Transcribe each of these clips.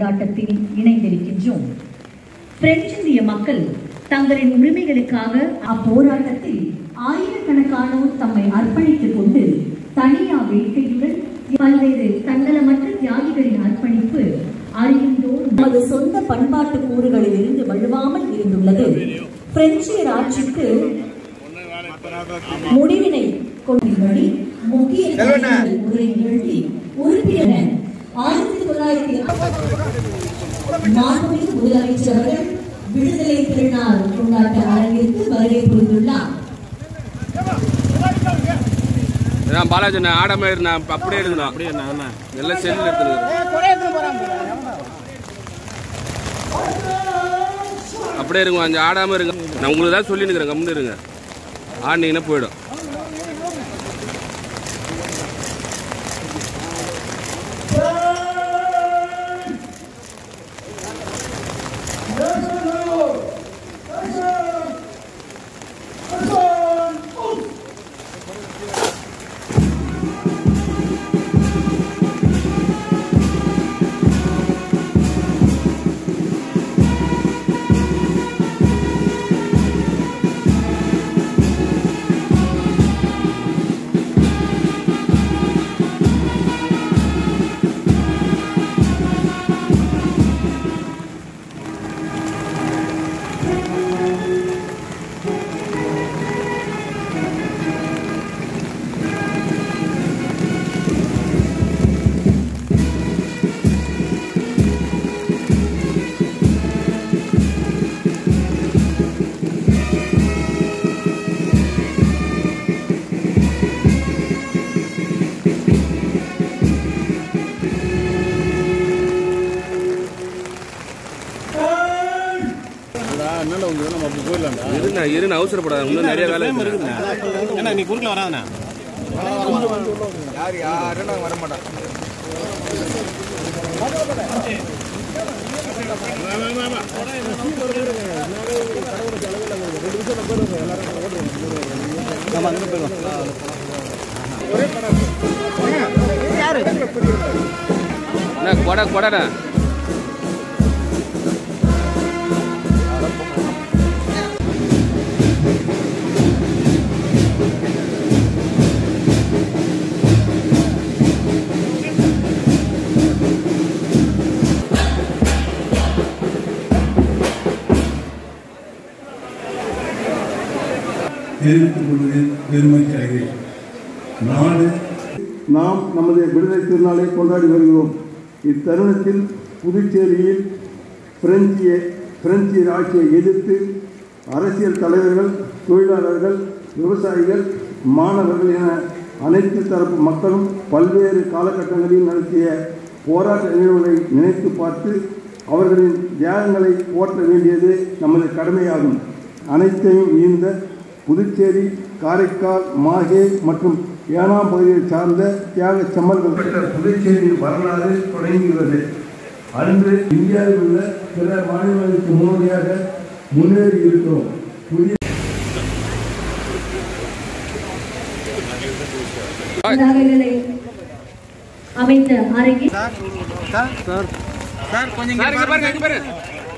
கொண்டாட்டத்தில் இணைந்திருக்கின்றோம் பிரெஞ்சு இந்திய மக்கள் தங்களின் உரிமைகளுக்காக அப்போராட்டத்தில் ஆயிரக்கணக்கானோர் தம்மை அர்ப்பணித்துக் கொண்டு தனியா வேட்கையுடன் பல்வேறு தன்னலமற்ற தியாகிகளின் அர்ப்பணிப்பு அறியுந்தோர் நமது சொந்த பண்பாட்டு கூறுகளில் இருந்து வழுவாமல் இருந்துள்ளது பிரெஞ்சியர் ஆட்சிக்கு முடிவினை கொண்டுள்ளபடி முக்கிய தலைவர்கள் உரை நிகழ்த்தி உறுப்பினர் ஆயிரத்தி தொள்ளாயிரத்தி மாண்புமிகு முதலமைச்சர் அவர்கள் விடுதலை திருநாள் கொண்டாட்ட அரங்கிற்கு வருகை புரிந்துள்ளார் நான் பாலாஜி நான் ஆடாம இருந்தேன் அப்படியே இருந்தேன் அப்படியே எல்லாம் செல்லில் எடுத்துருக்கேன் அப்படியே இருங்க கொஞ்சம் ஆடாம இருங்க நான் உங்களுக்கு தான் சொல்லி நிற்கிறேன் கம்முன்னு இருங்க ஆடினீங்கன்னா போயிடும் இருண்ணா இருண்ணா அவசரப்படாத இன்னும் நிறைய வேலை இருக்கு ஏன்னா நீ குறுக்கல வராதண்ணா யார் யாரும் நாங்கள் வர மாட்டோம் அண்ணா கொடை கொடைண்ணா தெரிவித்துக் கொள்வதில் பெருமை அடைகிறேன் நாடு நாம் நமது விடுதலை திருநாளை கொண்டாடி வருகிறோம் இத்தருணத்தில் புதுச்சேரியில் பிரெஞ்சிய பிரெஞ்சியர் ஆட்சியை எதிர்த்து அரசியல் தலைவர்கள் தொழிலாளர்கள் விவசாயிகள் மாணவர்கள் என அனைத்து தரப்பு மக்களும் பல்வேறு காலகட்டங்களில் நடத்திய போராட்ட நிகழ்வுகளை நினைத்து பார்த்து அவர்களின் தியாகங்களை போற்ற வேண்டியது நமது கடமையாகும் அனைத்தையும் ஈந்த புதுச்சேரி காரைக்கால் மாஹே மற்றும் ஏனாம் பகுதியை சார்ந்த தியாக செம்மல்கள் பெற்ற புதுச்சேரியின் வரலாறு தொடங்கியுள்ளது அன்று இந்தியாவில் உள்ள பிற மாநிலங்களுக்கு முன்னோடியாக முன்னேறி இருக்கிறோம் புதிய நகர்களை அமைத்த அரங்கில் சார் கொஞ்சம் சார் இங்க பாருங்க இங்க பாருங்க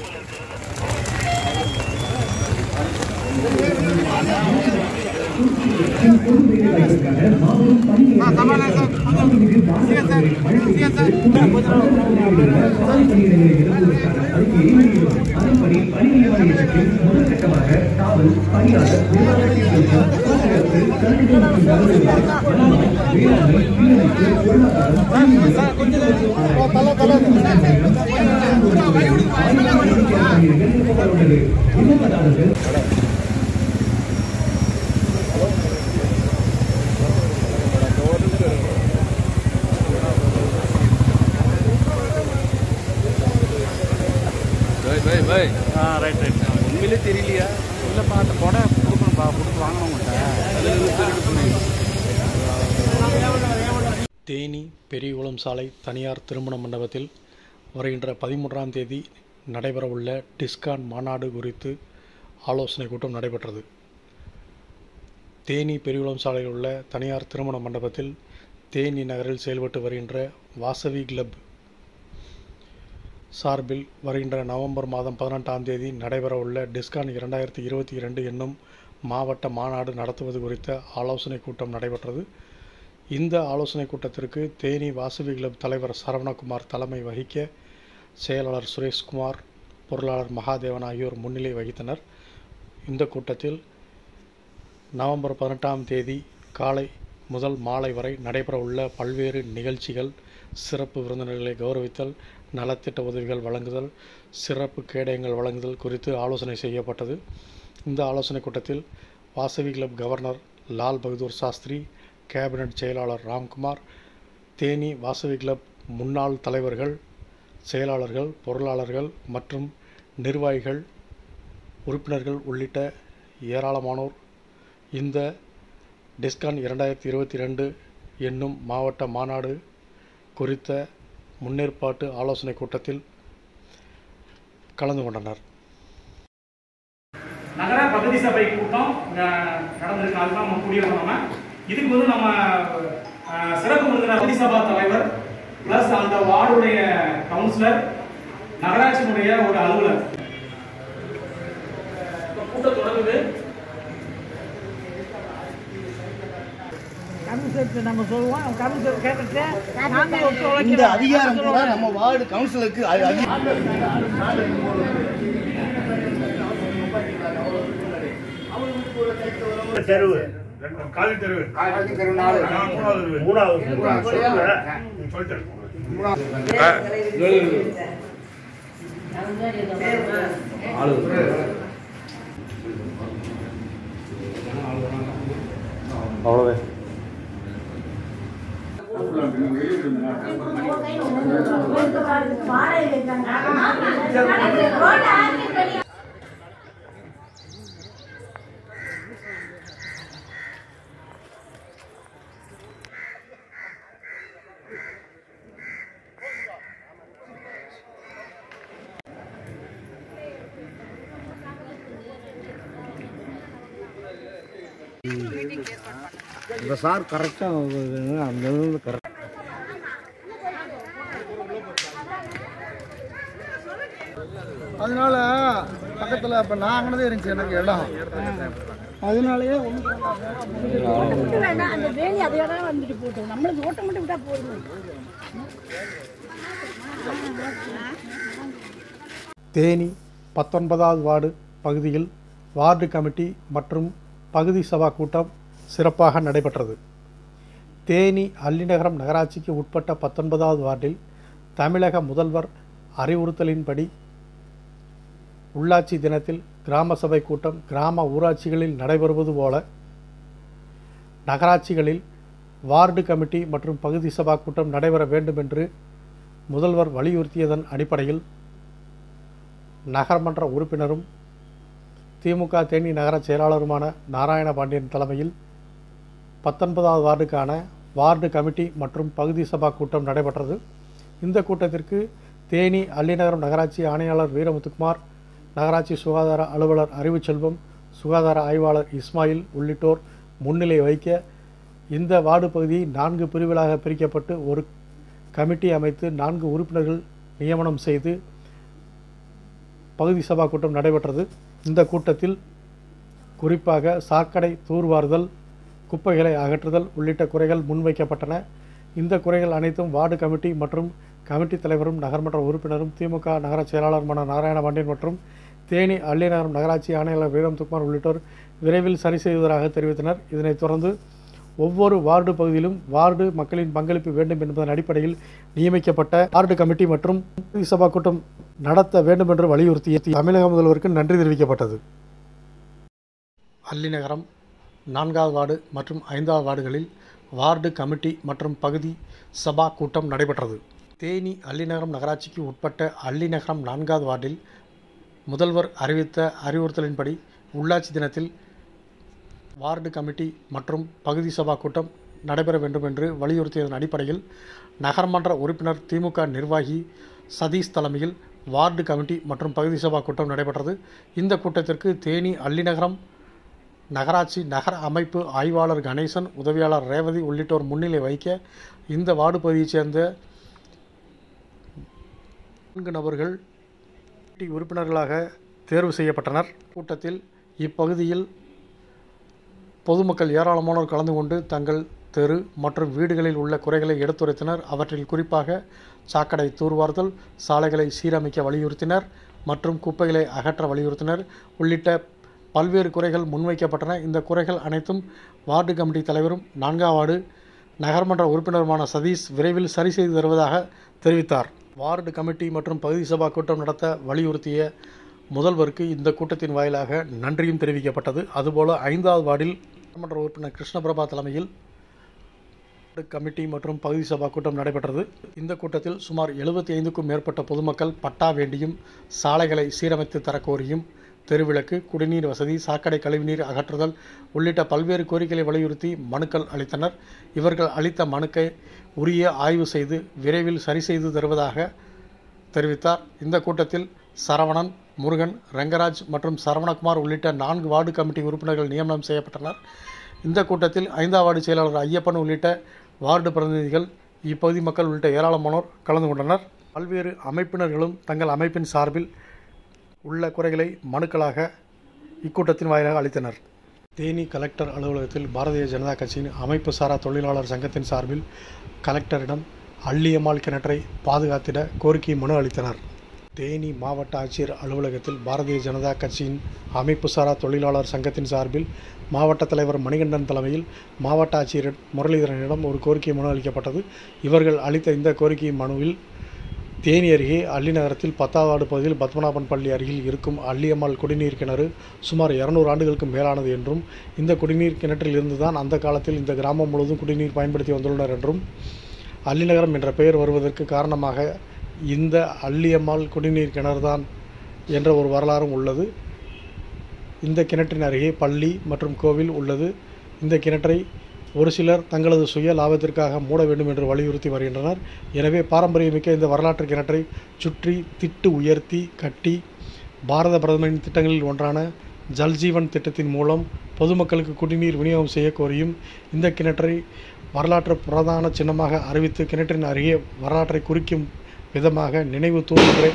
பை பை பை ஆ ரைட் ரைட் உண்மையிலே தெரியலையா இல்லைப்பா அந்த கொடை கொடுக்கணும்ப்பா கொடுத்து வாங்கணும்கிட்ட தேனி பெரியகுளம் சாலை தனியார் திருமண மண்டபத்தில் வருகின்ற பதிமூன்றாம் தேதி நடைபெறவுள்ள டிஸ்கான் மாநாடு குறித்து ஆலோசனை கூட்டம் நடைபெற்றது தேனி பெரியகுளம் சாலையில் உள்ள தனியார் திருமண மண்டபத்தில் தேனி நகரில் செயல்பட்டு வருகின்ற வாசவி கிளப் சார்பில் வருகின்ற நவம்பர் மாதம் பதினெட்டாம் தேதி நடைபெறவுள்ள டிஸ்கான் இரண்டாயிரத்தி இருபத்தி இரண்டு என்னும் மாவட்ட மாநாடு நடத்துவது குறித்த ஆலோசனை கூட்டம் நடைபெற்றது இந்த ஆலோசனை கூட்டத்திற்கு தேனி வாசவி கிளப் தலைவர் சரவணகுமார் தலைமை வகிக்க செயலாளர் சுரேஷ்குமார் பொருளாளர் மகாதேவன் ஆகியோர் முன்னிலை வகித்தனர் இந்த கூட்டத்தில் நவம்பர் பதினெட்டாம் தேதி காலை முதல் மாலை வரை நடைபெறவுள்ள பல்வேறு நிகழ்ச்சிகள் சிறப்பு விருந்தினர்களை கௌரவித்தல் நலத்திட்ட உதவிகள் வழங்குதல் சிறப்பு கேடயங்கள் வழங்குதல் குறித்து ஆலோசனை செய்யப்பட்டது இந்த ஆலோசனை கூட்டத்தில் Vasavi club governor Lal Bahadur Shastri cabinet செயலாளர் ராம்குமார் தேனி வாசவி கிளப் முன்னாள் தலைவர்கள் செயலாளர்கள் பொருளாளர்கள் மற்றும் நிர்வாகிகள் உறுப்பினர்கள் உள்ளிட்ட ஏராளமானோர் இந்த டிஸ்கான் இரண்டாயிரத்தி இருபத்தி ரெண்டு என்னும் மாவட்ட மாநாடு குறித்த முன்னேற்பாட்டு ஆலோசனை கூட்டத்தில் கலந்து கொண்டனர் நகர பகுதி சபை கூட்டம் இங்க நடந்திருக்கு அதுதான் நம்ம கூடியிருக்கோம் நம்ம இதுக்கு வந்து நம்ம அஹ், சிறப்பு விருந்தினர் பகுதி சபா தலைவர் பிளஸ் அந்த வார்டுடைய கவுன்சிலர் நகராட்சியினுடைய ஒரு அலுவலர் இப்ப கூட்டம் தொடங்குது கமிஷனருக்கு நம்ம சொல்லுவோம் கமிஷனர் கேட்டுட்டு நாங்கள் இந்த ஒத்துழைக்கிறோம் அதிகாரம் கூட நம்ம வார்டு கவுன்சிலருக்கு அது அதி- தெருவு காலி தெருவு மூணாவது மூணாவது மூணாவது சொல்லிட்டு அவ்வளோதான் இந்த சார் கரெக்டாக அந்த இது கரெக்ட் அதனால பக்கத்தில் இப்போ நான் அங்கனதே இருந்துச்சு எனக்கு இடம் அதனாலயே ஒன்றும் வேண்டாம் அந்த வேலி அதையோட வந்துட்டு போட்டோம் நம்மளுக்கு ஓட்ட மட்டும் விட்டா போதும் தேனி பத்தொன்பதாவது வார்டு பகுதியில் வார்டு கமிட்டி மற்றும் பகுதி சபா கூட்டம் சிறப்பாக நடைபெற்றது தேனி அல்லிநகரம் நகராட்சிக்கு உட்பட்ட பத்தொன்பதாவது வார்டில் தமிழக முதல்வர் அறிவுறுத்தலின்படி உள்ளாட்சி தினத்தில் கிராம சபை கூட்டம் கிராம ஊராட்சிகளில் நடைபெறுவது போல நகராட்சிகளில் வார்டு கமிட்டி மற்றும் பகுதி சபா கூட்டம் நடைபெற வேண்டும் என்று முதல்வர் வலியுறுத்தியதன் அடிப்படையில் நகர்மன்ற உறுப்பினரும் திமுக தேனி நகர செயலாளருமான நாராயண பாண்டியன் தலைமையில் பத்தொன்பதாவது வார்டுக்கான வார்டு கமிட்டி மற்றும் பகுதி சபா கூட்டம் நடைபெற்றது இந்த கூட்டத்திற்கு தேனி அல்லிநகரம் நகராட்சி ஆணையாளர் வீரமுத்துக்குமார் நகராட்சி சுகாதார அலுவலர் அறிவுச்செல்வம் சுகாதார ஆய்வாளர் இஸ்மாயில் உள்ளிட்டோர் முன்னிலை வைக்க இந்த வார்டு பகுதி நான்கு பிரிவுகளாக பிரிக்கப்பட்டு ஒரு கமிட்டி அமைத்து நான்கு உறுப்பினர்கள் நியமனம் செய்து பகுதி சபா கூட்டம் நடைபெற்றது இந்த கூட்டத்தில் குறிப்பாக சாக்கடை தூர்வாறுதல் குப்பைகளை அகற்றுதல் உள்ளிட்ட குறைகள் முன்வைக்கப்பட்டன இந்த குறைகள் அனைத்தும் வார்டு கமிட்டி மற்றும் கமிட்டி தலைவரும் நகர்மன்ற உறுப்பினரும் திமுக நகர செயலாளருமான நாராயண பாண்டியன் மற்றும் தேனி அள்ளிநகரம் நகராட்சி ஆணையாளர் வீரம் துக்மார் உள்ளிட்டோர் விரைவில் சரி செய்வதாக தெரிவித்தனர் இதனைத் தொடர்ந்து ஒவ்வொரு வார்டு பகுதியிலும் வார்டு மக்களின் பங்களிப்பு வேண்டும் என்பதன் அடிப்படையில் நியமிக்கப்பட்ட வார்டு கமிட்டி மற்றும் பகுதி சபா கூட்டம் நடத்த வேண்டும் என்று வலியுறுத்திய தமிழக முதல்வருக்கு நன்றி தெரிவிக்கப்பட்டது அல்லிநகரம் நான்காவது வார்டு மற்றும் ஐந்தாவது வார்டுகளில் வார்டு கமிட்டி மற்றும் பகுதி சபா கூட்டம் நடைபெற்றது தேனி அல்லிநகரம் நகராட்சிக்கு உட்பட்ட அல்லிநகரம் நான்காவது வார்டில் முதல்வர் அறிவித்த அறிவுறுத்தலின்படி உள்ளாட்சி தினத்தில் வார்டு கமிட்டி மற்றும் பகுதி சபா கூட்டம் நடைபெற வேண்டும் என்று வலியுறுத்தியதன் அடிப்படையில் நகர்மன்ற உறுப்பினர் திமுக நிர்வாகி சதீஷ் தலைமையில் வார்டு கமிட்டி மற்றும் பகுதி சபா கூட்டம் நடைபெற்றது இந்த கூட்டத்திற்கு தேனி அல்லிநகரம் நகராட்சி நகர அமைப்பு ஆய்வாளர் கணேசன் உதவியாளர் ரேவதி உள்ளிட்டோர் முன்னிலை வைக்க இந்த வார்டு பகுதியைச் சேர்ந்த நான்கு நபர்கள் கமிட்டி உறுப்பினர்களாக தேர்வு செய்யப்பட்டனர் கூட்டத்தில் இப்பகுதியில் பொதுமக்கள் ஏராளமானோர் கலந்து கொண்டு தங்கள் தெரு மற்றும் வீடுகளில் உள்ள குறைகளை எடுத்துரைத்தனர் அவற்றில் குறிப்பாக சாக்கடை தூர்வார்தல் சாலைகளை சீரமைக்க வலியுறுத்தினர் மற்றும் குப்பைகளை அகற்ற வலியுறுத்தினர் உள்ளிட்ட பல்வேறு குறைகள் முன்வைக்கப்பட்டன இந்த குறைகள் அனைத்தும் வார்டு கமிட்டி தலைவரும் நான்காம் வார்டு நகர்மன்ற உறுப்பினருமான சதீஷ் விரைவில் சரி செய்து தருவதாக தெரிவித்தார் வார்டு கமிட்டி மற்றும் பகுதி சபா கூட்டம் நடத்த வலியுறுத்திய முதல்வருக்கு இந்த கூட்டத்தின் வாயிலாக நன்றியும் தெரிவிக்கப்பட்டது அதுபோல ஐந்தாவது வார்டில் நகர்மன்ற உறுப்பினர் கிருஷ்ணபிரபா தலைமையில் வார்டு கமிட்டி மற்றும் பகுதி சபா கூட்டம் நடைபெற்றது இந்த கூட்டத்தில் சுமார் எழுபத்தி ஐந்துக்கும் மேற்பட்ட பொதுமக்கள் பட்டா வேண்டியும் சாலைகளை சீரமைத்து தரக்கோரியும் தெருவிளக்கு குடிநீர் வசதி சாக்கடை கழிவுநீர் அகற்றுதல் உள்ளிட்ட பல்வேறு கோரிக்கைகளை வலியுறுத்தி மனுக்கள் அளித்தனர் இவர்கள் அளித்த மனுக்கை உரிய ஆய்வு செய்து விரைவில் சரி செய்து தருவதாக தெரிவித்தார் இந்த கூட்டத்தில் சரவணன் முருகன் ரங்கராஜ் மற்றும் சரவணகுமார் உள்ளிட்ட நான்கு வார்டு கமிட்டி உறுப்பினர்கள் நியமனம் செய்யப்பட்டனர் இந்த கூட்டத்தில் ஐந்தாம் வார்டு செயலாளர் ஐயப்பன் உள்ளிட்ட வார்டு பிரதிநிதிகள் இப்பகுதி மக்கள் உள்ளிட்ட ஏராளமானோர் கலந்து கொண்டனர் பல்வேறு அமைப்பினர்களும் தங்கள் அமைப்பின் சார்பில் உள்ள குறைகளை மனுக்களாக இக்கூட்டத்தின் வாயிலாக அளித்தனர் தேனி கலெக்டர் அலுவலகத்தில் பாரதிய ஜனதா கட்சியின் அமைப்பு சாரா தொழிலாளர் சங்கத்தின் சார்பில் கலெக்டரிடம் அள்ளியம்மாள் கிணற்றை பாதுகாத்திட கோரிக்கை மனு அளித்தனர் தேனி மாவட்ட ஆட்சியர் அலுவலகத்தில் பாரதிய ஜனதா கட்சியின் அமைப்பு சாரா தொழிலாளர் சங்கத்தின் சார்பில் மாவட்ட தலைவர் மணிகண்டன் தலைமையில் மாவட்ட ஆட்சியர் முரளிதரனிடம் ஒரு கோரிக்கை மனு அளிக்கப்பட்டது இவர்கள் அளித்த இந்த கோரிக்கை மனுவில் தேனி அருகே அள்ளி நகரத்தில் பத்தாவது வார்டு பகுதியில் பத்மநாபன் பள்ளி அருகில் இருக்கும் அள்ளியம்மாள் குடிநீர் கிணறு சுமார் இருநூறு ஆண்டுகளுக்கு மேலானது என்றும் இந்த குடிநீர் கிணற்றில் இருந்துதான் அந்த காலத்தில் இந்த கிராமம் முழுவதும் குடிநீர் பயன்படுத்தி வந்துள்ளனர் என்றும் அள்ளிநகரம் என்ற பெயர் வருவதற்கு காரணமாக இந்த அள்ளியம்மாள் குடிநீர் கிணறுதான் என்ற ஒரு வரலாறும் உள்ளது இந்த கிணற்றின் அருகே பள்ளி மற்றும் கோவில் உள்ளது இந்த கிணற்றை ஒரு சிலர் தங்களது சுய லாபத்திற்காக மூட வேண்டும் என்று வலியுறுத்தி வருகின்றனர் எனவே பாரம்பரியமிக்க இந்த வரலாற்று கிணற்றை சுற்றி திட்டு உயர்த்தி கட்டி பாரத பிரதமரின் திட்டங்களில் ஒன்றான ஜல்ஜீவன் திட்டத்தின் மூலம் பொதுமக்களுக்கு குடிநீர் விநியோகம் செய்ய கோரியும் இந்த கிணற்றை வரலாற்று பிரதான சின்னமாக அறிவித்து கிணற்றின் அருகே வரலாற்றை குறிக்கும் விதமாக நினைவு தூண்களை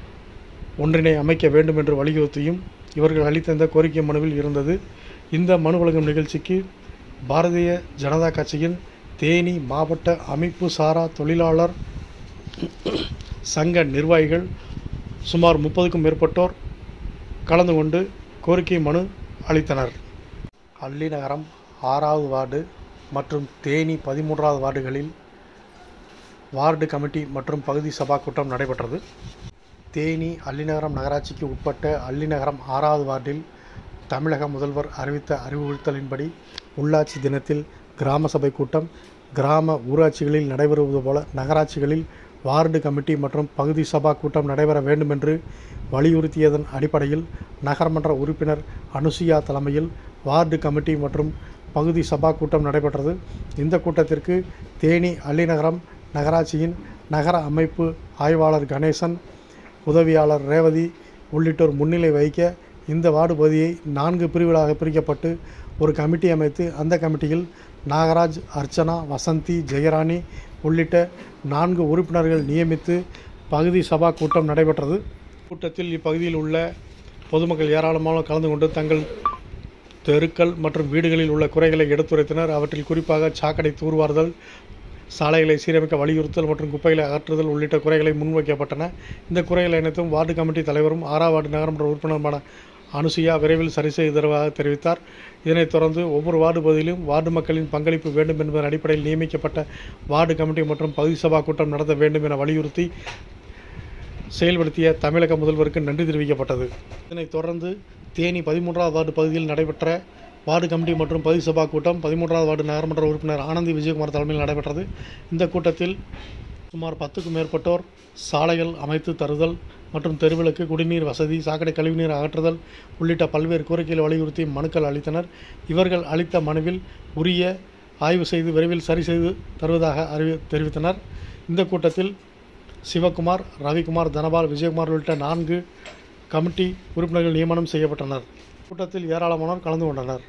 ஒன்றினை அமைக்க வேண்டும் என்று வலியுறுத்தியும் இவர்கள் அளித்த இந்த கோரிக்கை மனுவில் இருந்தது இந்த மனு வழங்கும் நிகழ்ச்சிக்கு பாரதிய ஜனதா கட்சியின் தேனி மாவட்ட அமைப்பு சாரா தொழிலாளர் சங்க நிர்வாகிகள் சுமார் முப்பதுக்கும் மேற்பட்டோர் கலந்து கொண்டு கோரிக்கை மனு அளித்தனர் அள்ளி நகரம் ஆறாவது வார்டு மற்றும் தேனி பதிமூன்றாவது வார்டுகளில் வார்டு கமிட்டி மற்றும் பகுதி சபா கூட்டம் நடைபெற்றது தேனி அள்ளிநகரம் நகராட்சிக்கு உட்பட்ட அள்ளிநகரம் ஆறாவது வார்டில் தமிழக முதல்வர் அறிவித்த அறிவுறுத்தலின்படி உள்ளாட்சி தினத்தில் கிராம சபை கூட்டம் கிராம ஊராட்சிகளில் நடைபெறுவது போல நகராட்சிகளில் வார்டு கமிட்டி மற்றும் பகுதி சபா கூட்டம் நடைபெற வேண்டும் என்று வலியுறுத்தியதன் அடிப்படையில் நகர்மன்ற உறுப்பினர் அனுசுயா தலைமையில் வார்டு கமிட்டி மற்றும் பகுதி சபா கூட்டம் நடைபெற்றது இந்த கூட்டத்திற்கு தேனி அள்ளிநகரம் நகராட்சியின் நகர அமைப்பு ஆய்வாளர் கணேசன் உதவியாளர் ரேவதி உள்ளிட்டோர் முன்னிலை வைக்க இந்த வார்டு பகுதியை நான்கு பிரிவுகளாக பிரிக்கப்பட்டு ஒரு கமிட்டி அமைத்து அந்த கமிட்டியில் நாகராஜ் அர்ச்சனா வசந்தி ஜெயராணி உள்ளிட்ட நான்கு உறுப்பினர்கள் நியமித்து பகுதி சபா கூட்டம் நடைபெற்றது கூட்டத்தில் இப்பகுதியில் உள்ள பொதுமக்கள் ஏராளமான கலந்து கொண்டு தங்கள் தெருக்கள் மற்றும் வீடுகளில் உள்ள குறைகளை எடுத்துரைத்தனர் அவற்றில் குறிப்பாக சாக்கடை தூர்வாறுதல் சாலைகளை சீரமைக்க வலியுறுத்தல் மற்றும் குப்பைகளை அகற்றுதல் உள்ளிட்ட குறைகளை முன்வைக்கப்பட்டன இந்த குறைகள் அனைத்தும் வார்டு கமிட்டி தலைவரும் ஆறாம் வார்டு நகரமன்ற உறுப்பினருமான அனுசுயா விரைவில் சரி செய்து தருவதாக தெரிவித்தார் இதனைத் தொடர்ந்து ஒவ்வொரு வார்டு பகுதியிலும் வார்டு மக்களின் பங்களிப்பு வேண்டும் என்பதன் அடிப்படையில் நியமிக்கப்பட்ட வார்டு கமிட்டி மற்றும் பகுதி சபா கூட்டம் நடத்த வேண்டும் என வலியுறுத்தி செயல்படுத்திய தமிழக முதல்வருக்கு நன்றி தெரிவிக்கப்பட்டது இதனைத் தொடர்ந்து தேனி பதிமூன்றாவது வார்டு பகுதியில் நடைபெற்ற வார்டு கமிட்டி மற்றும் பகுதி சபா கூட்டம் பதிமூன்றாவது வார்டு நகரமன்ற உறுப்பினர் ஆனந்தி விஜயகுமார் தலைமையில் நடைபெற்றது இந்த கூட்டத்தில் சுமார் பத்துக்கும் மேற்பட்டோர் சாலைகள் அமைத்து தருதல் மற்றும் தெருவிளக்கு குடிநீர் வசதி சாக்கடை கழிவுநீர் அகற்றுதல் உள்ளிட்ட பல்வேறு கோரிக்கைகளை வலியுறுத்தி மனுக்கள் அளித்தனர் இவர்கள் அளித்த மனுவில் உரிய ஆய்வு செய்து விரைவில் சரி செய்து தருவதாக அறிவி தெரிவித்தனர் இந்த கூட்டத்தில் சிவகுமார் ரவிக்குமார் தனபால் விஜயகுமார் உள்ளிட்ட நான்கு கமிட்டி உறுப்பினர்கள் நியமனம் செய்யப்பட்டனர் கூட்டத்தில் ஏராளமானோர் கலந்து கொண்டனர்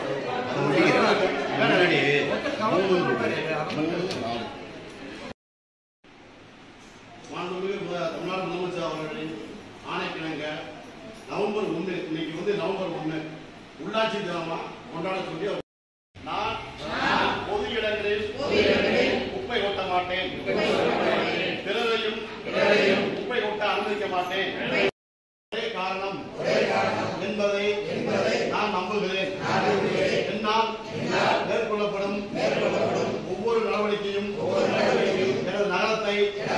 எந்த உள்ளாட்சி தினமா கொண்டாட சொல்லி அவர் நான் பொது இடங்களில் குப்பை கொட்ட மாட்டேன் பிறரையும் குப்பை கொட்ட அனுமதிக்க மாட்டேன் ஒரே காரணம் என்பதை நான் நம்புகிறேன் என்னால் மேற்கொள்ளப்படும் ஒவ்வொரு நடவடிக்கையும் எனது நகரத்தை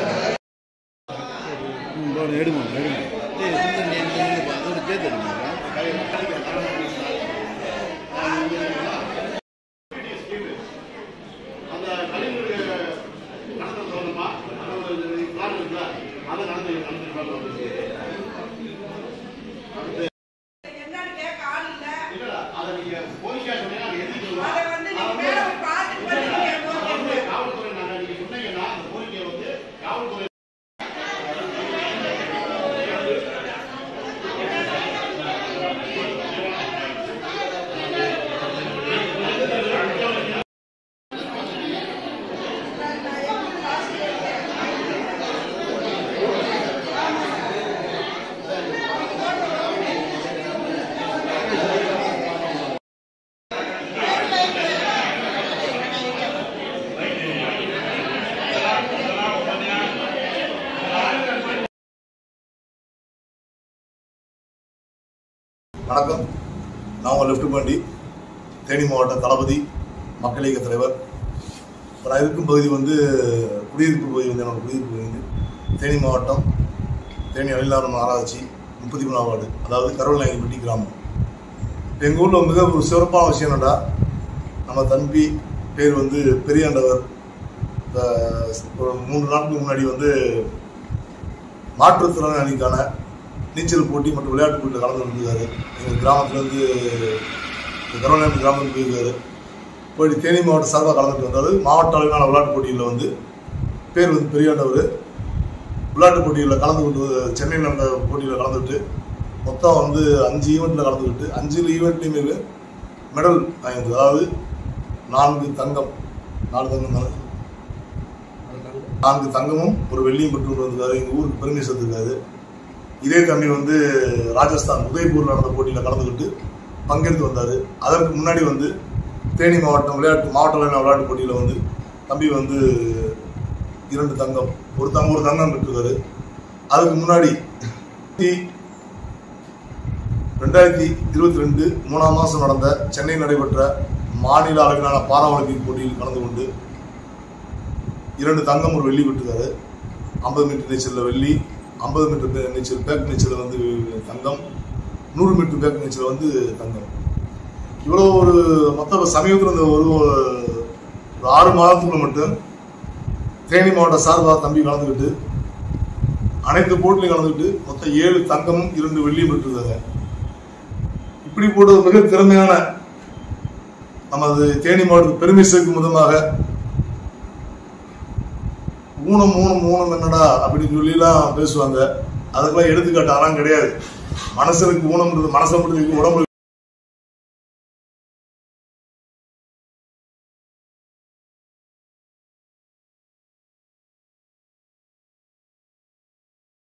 எடுமா எடுமா அந்த கழிவுகளை நடத்த சொல்லணுமா அந்த ஒரு பிளான் இருக்குல்ல அதை நடந்து நடந்து இல்ல அதை நீங்க போலீஸா சொன்னீங்கன்னா அதை எழுதி சொல்லுவோம் காவல்துறை நாங்க நீங்க சொன்னீங்கன்னா அந்த கோரிக்கையை வந்து காவல்துறை வணக்கம் நான் உங்கள் லெஃப்ட் பாண்டி தேனி மாவட்ட தளபதி மக்கள் இயக்க தலைவர் இப்போ நான் இருக்கும் பகுதி வந்து குடியிருப்பு பகுதி வந்து என்னோட குடியிருப்பு பகுதி வந்து தேனி மாவட்டம் தேனி அழிலாரம் ஆராய்ச்சி முப்பத்தி மூணாம் வார்டு அதாவது கருவநாயகப்பட்டி கிராமம் எங்கள் ஊரில் மிக ஒரு சிறப்பான விஷயம் என்னடா நம்ம தம்பி பேர் வந்து பெரியாண்டவர் இந்த ஒரு மூன்று நாட்களுக்கு முன்னாடி வந்து மாற்றுத்திறனாளிக்கான நீச்சல் போட்டி மற்றும் விளையாட்டு போட்டியில் கலந்து கொண்டிருக்காரு எங்கள் கிராமத்துலேருந்து கருவநாயகம் கிராமத்துக்கு போயிருக்காரு போயிட்டு தேனி மாவட்ட சார்பாக கலந்துட்டு வந்தார் மாவட்ட அளவிலான விளையாட்டு போட்டியில் வந்து பேர் வந்து பெரியாண்டவர் விளையாட்டு போட்டியில் கலந்து கொண்டு சென்னையில் நடந்த போட்டியில் கலந்துட்டு மொத்தம் வந்து அஞ்சு ஈவெண்ட்டில் கலந்துக்கிட்டு அஞ்சு ஈவெண்ட்லையுமே மெடல் வாங்கியிருந்தது அதாவது நான்கு தங்கம் நாலு தங்கம் தானே நான்கு தங்கமும் ஒரு வெள்ளியும் பெற்று கொண்டு வந்திருக்காரு எங்கள் ஊருக்கு பெருமை சேர்த்திருக்காரு இதே தம்பி வந்து ராஜஸ்தான் உதய்பூர் நடந்த போட்டியில் கலந்துக்கிட்டு பங்கெடுத்து வந்தார் அதற்கு முன்னாடி வந்து தேனி மாவட்டம் விளையாட்டு மாவட்ட அளவிலான விளையாட்டு போட்டியில் வந்து தம்பி வந்து இரண்டு தங்கம் ஒரு தங்கம் ஒரு தங்கம் பெற்றிருக்காரு அதுக்கு முன்னாடி ரெண்டாயிரத்தி இருபத்தி ரெண்டு மூணாம் மாதம் நடந்த சென்னையில் நடைபெற்ற மாநில அளவிலான பாரா ஒலிம்பிக் போட்டியில் கலந்து கொண்டு இரண்டு தங்கம் ஒரு வெள்ளி பெற்றிருக்காரு ஐம்பது மீட்டர் நீச்சலில் வெள்ளி ஐம்பது மீட்டர் பே- நீச்சல் பேக் நீச்சலில் வந்து தங்கம் நூறு மீட்டர் பேக் நீச்சல் வந்து தங்கம் இவ்வளோ ஒரு மொத்த சமீபத்தில் இந்த ஒரு ஒரு ஆறு மாதத்துக்குள்ள மட்டும் தேனி மாவட்ட சார்பாக தம்பி கலந்துக்கிட்டு அனைத்து போட்டிலையும் கலந்துக்கிட்டு மொத்தம் ஏழு தங்கமும் இரண்டு வெள்ளியும் பெற்றிருக்காங்க இப்படி போட்ட ஒரு மிக திறமையான நமது தேனி மாவட்டத்துக்கு பெருமை சேர்க்கும் விதமாக ஊனம் ஊனம் ஊனம் என்னடா அப்படின்னு சொல்லிலாம் பேசுவாங்க அதுக்கெல்லாம் எடுத்துக்காட்டு அதெல்லாம் கிடையாது மனசனுக்கு ஊனம்ன்றது மனசை மட்டும் உடம்பு